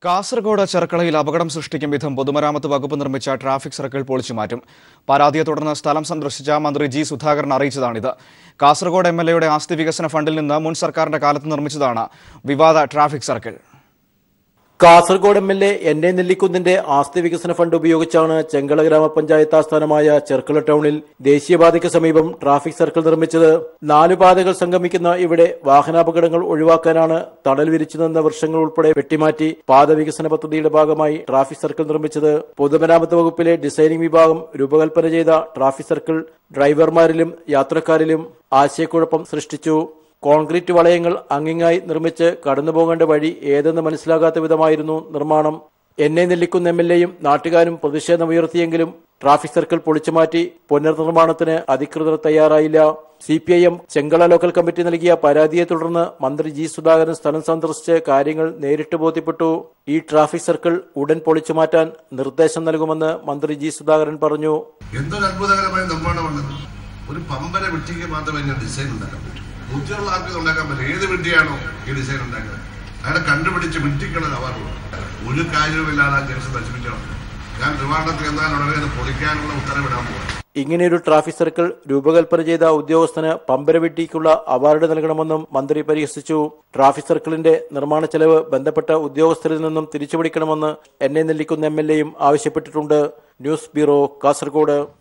കാസർഗോഡ് ചെർക്കളയിൽ അപകടം സൃഷ്ടിക്കും വിധം പൊതുമരാമത്ത് വകുപ്പ് നിർമ്മിച്ച ട്രാഫിക് സർക്കിൾ പൊളിച്ചു മാറ്റും പരാതിയെ തുടർന്ന് സ്ഥലം സന്ദർശിച്ച മന്ത്രി ജി സുധാകരൻ അറിയിച്ചതാണിത് കാസർഗോഡ് എം എൽ എയുടെ ആസ്തി വികസന ഫണ്ടിൽ നിന്ന് മുൻ സർക്കാരിന്റെ കാലത്ത് നിർമ്മിച്ചതാണ് വിവാദ traffic circle Kasaragod M L A N A നെല്ലിക്കുന്നിന്റെ ആസ്തി വികസന ഫണ്ട് ഉപയോഗിച്ചാണ് ചെങ്കള ഗ്രാമപഞ്ചായത്ത് ആസ്ഥാനമായ ചെർക്കള ടൗണിൽ ദേശീയപാതയ്ക്ക് സമീപം ട്രാഫിക് സർക്കിൾ നിർമ്മിച്ചത് നാല് പാതകൾ സംഗമിക്കുന്ന ഇവിടെ വാഹനാപകടങ്ങൾ ഒഴിവാക്കാനാണ് തടൽ വിരിച്ചു നിന്ന വൃക്ഷങ്ങൾ ഉൾപ്പെടെ വെട്ടിമാറ്റി പാത വികസന പദ്ധതിയുടെ ഭാഗമായി ട്രാഫിക് സർക്കിൾ നിർമ്മിച്ചത് പൊതുമരാമത്ത് വകുപ്പിലെ ഡിസൈനിംഗ് വിഭാഗം രൂപകൽപ്പന ചെയ്ത ട്രാഫിക് സർക്കിൾ ഡ്രൈവർമാരിലും യാത്രക്കാരിലും ആശയക്കുഴപ്പം സൃഷ്ടിച്ചു കോൺക്രീറ്റ് വളയങ്ങൾ അങ്ങിങ്ങായി നിർമ്മിച്ച് കടന്നുപോകേണ്ട വഴി ഏതെന്ന് മനസ്സിലാകാത്ത വിധമായിരുന്നു നിർമ്മാണം എന്നെ നെല്ലിക്കുന്ന എം എൽ എയും നാട്ടുകാരും പ്രതിഷേധമുയർത്തിയെങ്കിലും ട്രാഫിക് സർക്കിൾ പൊളിച്ചുമാറ്റി പുനർനിർമ്മാണത്തിന് അധികൃതർ തയ്യാറായില്ല സി പി ഐ എം ചെങ്കള ലോക്കൽ കമ്മിറ്റി നൽകിയ പരാതിയെ തുടർന്ന് മന്ത്രി ജി സുധാകരൻ സ്ഥലം സന്ദർശിച്ച് കാര്യങ്ങൾ നേരിട്ട് ബോധ്യപ്പെട്ടു ഈ ട്രാഫിക് സർക്കിൾ ഉടൻ പൊളിച്ചുമാറ്റാൻ നിർദ്ദേശം നൽകുമെന്ന് മന്ത്രി ജി സുധാകരൻ പറഞ്ഞു എന്തൊരു അത്ഭുതകരമായ നിർമ്മാണമാണത് ഒരു പമ്പര വെട്ടിക്ക് മാത്രമേ ഞാൻ ഡിസൈൻ ഉണ്ടാക്കാൻ പറ്റൂ ബുദ്ധിയുള്ള ആൾക്ക് ഇത് ഉണ്ടാക്കാൻ പറ്റില്ല ഏത് വിഡ്ഢിയാണോ ഈ ഡിസൈൻ ഉണ്ടാക്കുന്നത് അയാളെ കണ്ടുപിടിച്ച് വിഡ്ഢിക്കണം അവാർഡ് ഒരു കാര്യവുമില്ലാതെ ആ ജംഗ്ഷൻ നശിപ്പിക്കണം ഞാൻ ട്രിവാണ്ടത്ത് എന്നാൽ ഉടനെ അത് പൊളിക്കാനുള്ള ഉത്തരവിടാൻ പോവാം ഇങ്ങനെയൊരു ട്രാഫിക് സർക്കിൾ രൂപകൽപ്പന ചെയ്ത ഉദ്യോഗസ്ഥന് പമ്പരവെട്ടിക്കുള്ള അവാർഡ് നൽകണമെന്നും മന്ത്രി പരിഹസിച്ചു ട്രാഫിക് സർക്കിളിന്റെ നിർമ്മാണ ചെലവ് ബന്ധപ്പെട്ട ഉദ്യോഗസ്ഥരിൽ നിന്നും തിരിച്ചുപിടിക്കണമെന്ന് എന്നെ നെല്ലിക്കുന്ന എം എൽ എയും ആവശ്യപ്പെട്ടിട്ടുണ്ട് ന്യൂസ് ബ്യൂറോ കാസർഗോഡ്